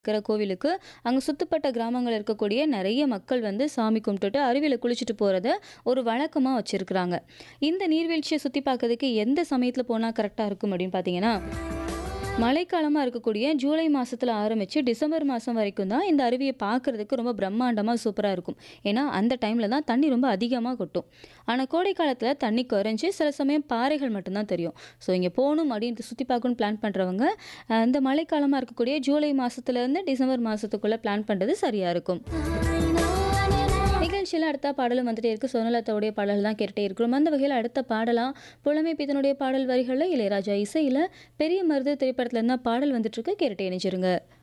இருக்கிற கோவிலுக்கு அங்கே சுத்துப்பட்ட கிராமங்கள் இருக்கக்கூடிய நிறைய மக்கள் வந்து சாமி கும்பிட்டுட்டு அருவியில் குளிச்சுட்டு போகிறத ஒரு வழக்கமாக வச்சுருக்குறாங்க இந்த நீர்வீழ்ச்சியை சுற்றி பார்க்கறதுக்கு எந்த சமயத்தில் போனால் கரெக்டாக இருக்கும் அப்படின்னு பார்த்தீங்கன்னா மழைக்காலமாக இருக்கக்கூடிய ஜூலை மாதத்தில் ஆரம்பித்து டிசம்பர் மாதம் வரைக்கும் தான் இந்த அருவியை பார்க்குறதுக்கு ரொம்ப பிரம்மாண்டமாக சூப்பராக இருக்கும் ஏன்னா அந்த டைமில் தான் தண்ணி ரொம்ப அதிகமாக கொட்டும் ஆனால் கோடை காலத்தில் தண்ணி குறைஞ்சி சில சமயம் பாறைகள் மட்டும்தான் தெரியும் ஸோ இங்கே போகணும் அப்படின்னு சுற்றி பார்க்கணும்னு பிளான் பண்ணுறவங்க இந்த மழைக்காலமாக இருக்கக்கூடிய ஜூலை மாதத்துலேருந்து டிசம்பர் மாதத்துக்குள்ளே பிளான் பண்ணுறது சரியாக இருக்கும் நிகழ்ச்சியில் அடுத்த பாடலும் வந்துட்டே இருக்கு சோனலத்தாவுடைய பாடல் தான் கேட்டுட்டே இருக்கிறோம் அந்த வகையில் அடுத்த பாடலாம் புலமை பித்தனுடைய பாடல் வரிகளில் இளையராஜா இசையில் பெரிய மருது திரைப்படத்துல இருந்தால் பாடல் வந்துட்டு இருக்கு கேட்டுட்டே இணைச்சிருங்க